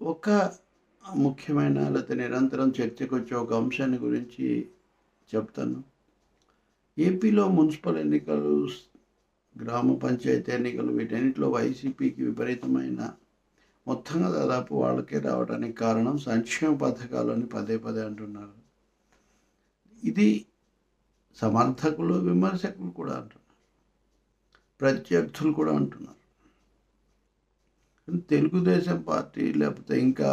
ఒక ముఖ్యమైన లేకపోతే నిరంతరం చర్చకు వచ్చే ఒక అంశాన్ని గురించి చెప్తాను ఏపీలో మున్సిపల్ ఎన్నికలు గ్రామ పంచాయతీ ఎన్నికలు వీటన్నిటిలో వైసీపీకి విపరీతమైన మొత్తంగా దాదాపు వాళ్ళకే రావడానికి కారణం సంక్షేమ పథకాలని పదే పదే అంటున్నారు ఇది సమర్థకులు విమర్శకులు కూడా అంటున్నారు ప్రత్యర్థులు కూడా అంటున్నారు తెలుగుదేశం పార్టీ లేకపోతే ఇంకా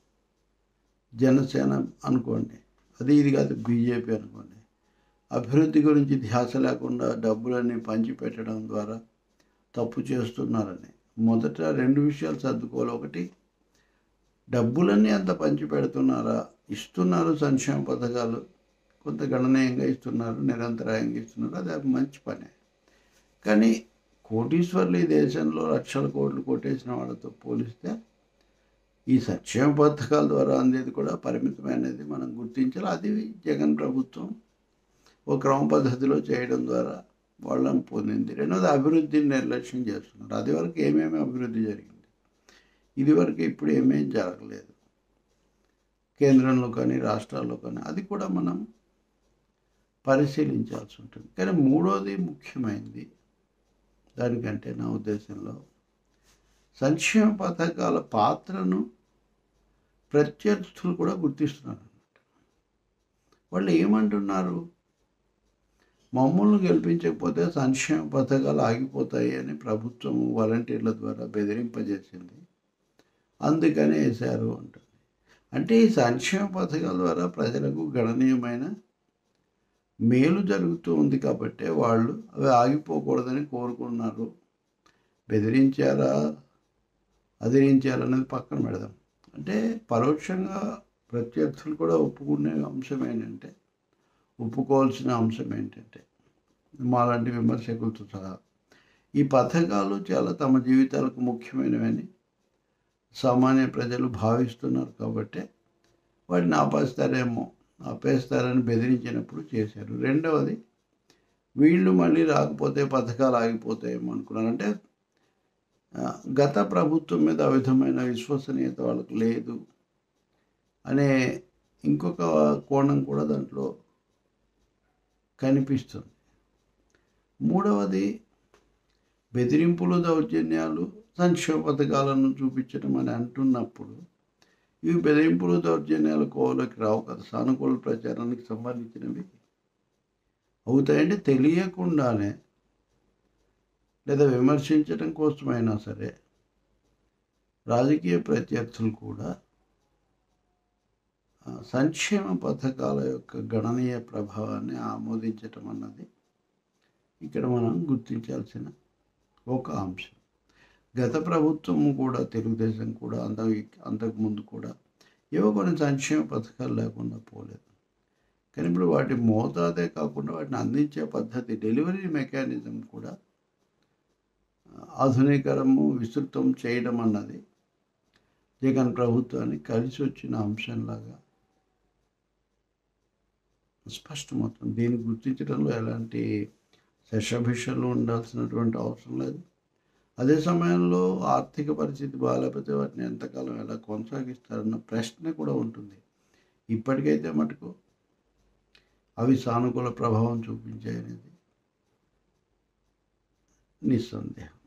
జనసేన అనుకోండి అది ఇది కాదు బీజేపీ అనుకోండి అభివృద్ధి గురించి ధ్యాస లేకుండా డబ్బులన్నీ పంచిపెట్టడం ద్వారా తప్పు చేస్తున్నారని మొదట రెండు విషయాలు సర్దుకోవాలి ఒకటి డబ్బులన్నీ అంత పంచి పెడుతున్నారా ఇస్తున్నారు సంక్షేమ పథకాలు కొంత గణనీయంగా ఇస్తున్నారు నిరంతరాయంగా ఇస్తున్నారు అది మంచి పనే కానీ కోటీశ్వర్లు ఈ దేశంలో లక్షల కోట్లు కొట్టేసిన వాళ్ళతో పోలిస్తే ఈ సంక్షేమ పథకాల ద్వారా అందేది కూడా పరిమితమైనది మనం గుర్తించాలి అది జగన్ ప్రభుత్వం ఒక క్రమ పద్ధతిలో చేయడం ద్వారా వాళ్ళని పొందింది రెండోది అభివృద్ధిని నిర్లక్ష్యం చేస్తున్నారు అది వరకు ఏమేమి అభివృద్ధి జరిగింది ఇది వరకు ఇప్పుడు ఏమేం జరగలేదు కేంద్రంలో కానీ రాష్ట్రాల్లో కానీ అది కూడా మనం పరిశీలించాల్సి ఉంటుంది కానీ మూడోది ముఖ్యమైనది దానికంటే నా ఉద్దేశంలో సంక్షేమ పథకాల పాత్రను ప్రత్యర్థులు కూడా గుర్తిస్తున్నారు అన్నమాట వాళ్ళు ఏమంటున్నారు మమ్మల్ని గెలిపించకపోతే సంక్షేమ పథకాలు ఆగిపోతాయి అని ప్రభుత్వం వాలంటీర్ల ద్వారా బెదిరింపజేసింది అందుకనే వేశారు అంటుంది అంటే ఈ సంక్షేమ పథకాల ద్వారా ప్రజలకు గణనీయమైన మేలు జరుగుతూ ఉంది కాబట్టి వాళ్ళు అవి ఆగిపోకూడదని కోరుకున్నారు బెదిరించారా అదిరించారనేది పక్కన పెడదాం అంటే పరోక్షంగా ప్రత్యర్థులు కూడా ఒప్పుకునే అంశం ఏంటంటే ఒప్పుకోవాల్సిన అంశం ఏంటంటే మాలాంటి విమర్శకులతో సహా ఈ పథకాలు చాలా తమ జీవితాలకు ముఖ్యమైనవని సామాన్య ప్రజలు భావిస్తున్నారు కాబట్టి వాటిని ఆపేస్తారేమో ఆపేస్తారని బెదిరించినప్పుడు చేశారు రెండవది వీళ్ళు మళ్ళీ రాకపోతే పథకాలు ఆగిపోతాయేమో అనుకున్నారు అంటే గత ప్రభుత్వం మీద ఆ విధమైన విశ్వసనీయత వాళ్ళకు లేదు అనే ఇంకొక కోణం కూడా దాంట్లో కనిపిస్తుంది మూడవది బెదిరింపులు దౌర్జన్యాలు సంక్షేమ పథకాలను చూపించడం అని అంటున్నప్పుడు ఇవి బెదిరింపులు దౌర్జన్యాల కోవలోకి రావు కదా సానుకూల ప్రచారానికి సంబంధించినవి అవుతాయంటే తెలియకుండానే లేదా విమర్శించడం కోసమైనా సరే రాజకీయ ప్రత్యర్థులు కూడా సంక్షేమ పథకాల యొక్క గణనీయ ప్రభావాన్ని ఆమోదించటం అన్నది ఇక్కడ మనం గుర్తించాల్సిన ఒక అంశం గత ప్రభుత్వం కూడా తెలుగుదేశం కూడా అంత అంతకుముందు కూడా ఏవో కొన్ని సంక్షేమ పథకాలు లేకుండా పోలేదు కానీ ఇప్పుడు వాటి మోతాదే కాకుండా వాటిని అందించే పద్ధతి డెలివరీ మెకానిజం కూడా ఆధునీకరము విస్తృతం చేయడం అన్నది జగన్ ప్రభుత్వానికి కలిసి వచ్చిన అంశంలాగా స్పష్టమవుతుంది దీన్ని గుర్తించడంలో ఎలాంటి శషభిషలు ఉండాల్సినటువంటి అవసరం లేదు అదే సమయంలో ఆర్థిక పరిస్థితి బాగాలేకపోతే వాటిని ఎంతకాలం ఎలా కొనసాగిస్తారన్న ప్రశ్న కూడా ఉంటుంది ఇప్పటికైతే మటుకు అవి సానుకూల ప్రభావం చూపించాయనేది నిస్సందేహం